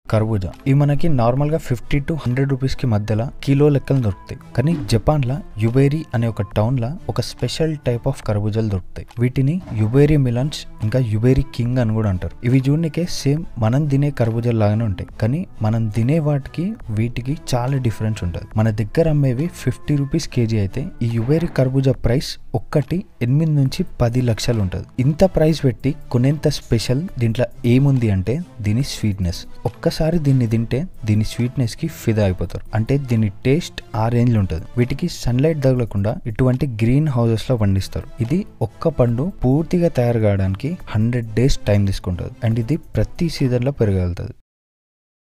కర్బూజా ఇవి మనకి నార్మల్ గా ఫిఫ్టీ టు హండ్రెడ్ రూపీస్ కి మధ్యలో కిలో లెక్కలు దొరుకుతాయి కానీ జపాన్ లా యుబేరి అనే ఒక టౌన్ లా ఒక స్పెషల్ టైప్ ఆఫ్ కర్బూజాలు దొరుకుతాయి వీటిని యుబేరి మిలన్స్ ఇంకా యుబేరి కింగ్ అని కూడా అంటారు ఇవి చూడనికే సేమ్ మనం తినే కర్బూజాలు లాగానే ఉంటాయి కానీ మనం తినే వాటికి వీటికి చాలా డిఫరెన్స్ ఉంటుంది మన దగ్గర అమ్మేవి ఫిఫ్టీ రూపీస్ కేజీ అయితే ఈ యుబేరి కర్బూజా ప్రైస్ ఒక్కటి ఎనిమిది నుంచి పది లక్షలు ఉంటుంది ఇంత ప్రైస్ పెట్టి కొనేంత స్పెషల్ దీంట్లో ఏముంది అంటే దీని స్వీట్నెస్ ఒక్కసారి దీన్ని తింటే దీని స్వీట్నెస్ కి ఫిదా అయిపోతారు అంటే దీని టేస్ట్ ఆ రేంజ్ లో ఉంటుంది వీటికి సన్లైట్ తగలకుండా ఇటువంటి గ్రీన్ హౌసెస్ లో పండిస్తారు ఇది ఒక్క పండు పూర్తిగా తయారు కావడానికి హండ్రెడ్ డేస్ టైం తీసుకుంటుంది అండ్ ఇది ప్రతి సీజన్ లో పెరగలుగుతుంది